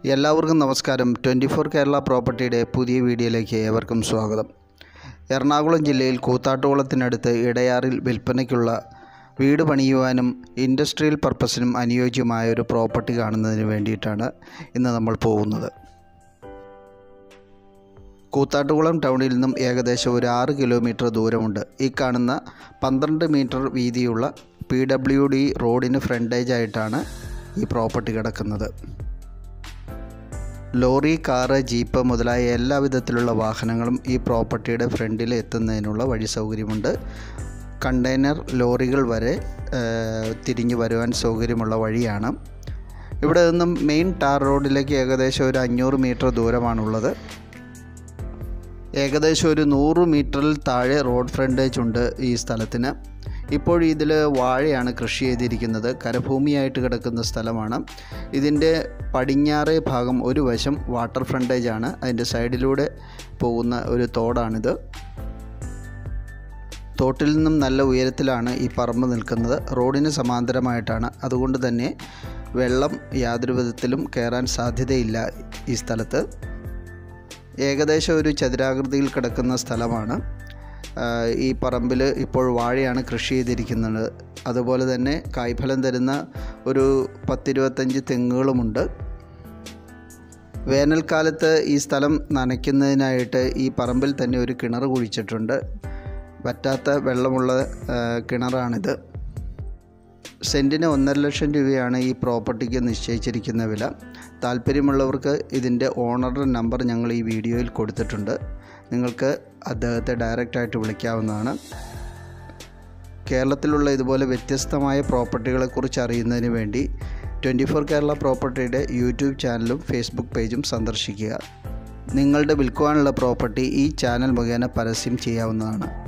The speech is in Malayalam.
എല്ലാവർക്കും നമസ്കാരം ട്വൻറ്റി ഫോർ കേരള പ്രോപ്പർട്ടിയുടെ പുതിയ വീഡിയോയിലേക്ക് ഏവർക്കും സ്വാഗതം എറണാകുളം ജില്ലയിൽ കൂത്താട്ടുകുളത്തിനടുത്ത് ഇടയാറിൽ വിൽപ്പനയ്ക്കുള്ള വീട് പണിയുവാനും ഇൻഡസ്ട്രിയൽ പർപ്പസിനും അനുയോജ്യമായ ഒരു പ്രോപ്പർട്ടി കാണുന്നതിന് വേണ്ടിയിട്ടാണ് ഇന്ന് നമ്മൾ പോകുന്നത് കൂത്താട്ടുകുളം ടൗണിൽ നിന്നും ഏകദേശം ഒരു ആറ് കിലോമീറ്റർ ദൂരമുണ്ട് ഈ കാണുന്ന പന്ത്രണ്ട് മീറ്റർ വീതിയുള്ള പി ഡബ്ല്യു ഡി റോഡിന് ഫ്രണ്ടേജ് ആയിട്ടാണ് ഈ പ്രോപ്പർട്ടി കിടക്കുന്നത് ലോറി കാറ് ജീപ്പ് മുതലായ എല്ലാ വിധത്തിലുള്ള വാഹനങ്ങളും ഈ പ്രോപ്പർട്ടിയുടെ ഫ്രണ്ടിൽ എത്തുന്നതിനുള്ള വഴി സൗകര്യമുണ്ട് കണ്ടെയ്നർ ലോറികൾ വരെ ഏഹ്, തിരിഞ്ഞു വരുവാൻ സൗകര്യമുള്ള വഴിയാണ് ഇവിടെ നിന്നും മെയിൻ ടാർ റോഡിലേക്ക് ഏകദേശം ഒരു അഞ്ഞൂറ് മീറ്റർ ദൂരമാണുള്ളത് ഏകദേശം ഒരു നൂറ് മീറ്ററിൽ താഴെ റോഡ് ഫ്രണ്ടേജ് ഉണ്ട് ഈ സ്ഥലത്തിന് ഇപ്പോൾ ഇതിൽ വാഴയാണ് കൃഷി ചെയ്തിരിക്കുന്നത് കരഭൂമിയായിട്ട് കിടക്കുന്ന സ്ഥലമാണ് ഇതിൻ്റെ പടിഞ്ഞാറേ ഭാഗം ഒരു വശം വാട്ടർ ഫ്രണ്ടേജ് ആണ് അതിൻ്റെ സൈഡിലൂടെ പോകുന്ന ഒരു തോടാണിത് തോട്ടിൽ നിന്നും നല്ല ഉയരത്തിലാണ് ഈ പറമ്പ് നിൽക്കുന്നത് റോഡിന് സമാന്തരമായിട്ടാണ് അതുകൊണ്ട് തന്നെ വെള്ളം യാതൊരു വിധത്തിലും കയറാൻ സാധ്യതയില്ല ഈ സ്ഥലത്ത് ഏകദേശം ഒരു ചതുരാകൃതിയിൽ കിടക്കുന്ന സ്ഥലമാണ് ആഹ് ഈ പറമ്പിൽ ഇപ്പോൾ വാഴയാണ് കൃഷി ചെയ്തിരിക്കുന്നത് അതുപോലെ തന്നെ കായ്ഫലം തരുന്ന ഒരു പത്തിരുപത്തഞ്ച് തെങ്ങുകളുമുണ്ട് വേനൽക്കാലത്ത് ഈ സ്ഥലം നനയ്ക്കുന്നതിനായിട്ട് ഈ പറമ്പിൽ തന്നെ ഒരു കിണർ കുഴിച്ചിട്ടുണ്ട് വറ്റാത്ത വെള്ളമുള്ള ആഹ് കിണറാണിത് സെൻറ്റിന് ഒന്നര ലക്ഷം രൂപയാണ് ഈ പ്രോപ്പർട്ടിക്ക് നിശ്ചയിച്ചിരിക്കുന്ന വില താല്പര്യമുള്ളവർക്ക് ഇതിൻ്റെ ഓണറുടെ നമ്പർ ഞങ്ങൾ ഈ വീഡിയോയിൽ കൊടുത്തിട്ടുണ്ട് നിങ്ങൾക്ക് അദ്ദേഹത്തെ ഡയറക്റ്റായിട്ട് വിളിക്കാവുന്നതാണ് കേരളത്തിലുള്ള ഇതുപോലെ വ്യത്യസ്തമായ പ്രോപ്പർട്ടികളെക്കുറിച്ച് അറിയുന്നതിന് വേണ്ടി ട്വൻറ്റി ഫോർ കേരള പ്രോപ്പർട്ടിയുടെ യൂട്യൂബ് ചാനലും ഫേസ്ബുക്ക് പേജും സന്ദർശിക്കുക നിങ്ങളുടെ വിൽക്കുവാനുള്ള പ്രോപ്പർട്ടി ഈ ചാനൽ മുഖേന പരസ്യം ചെയ്യാവുന്നതാണ്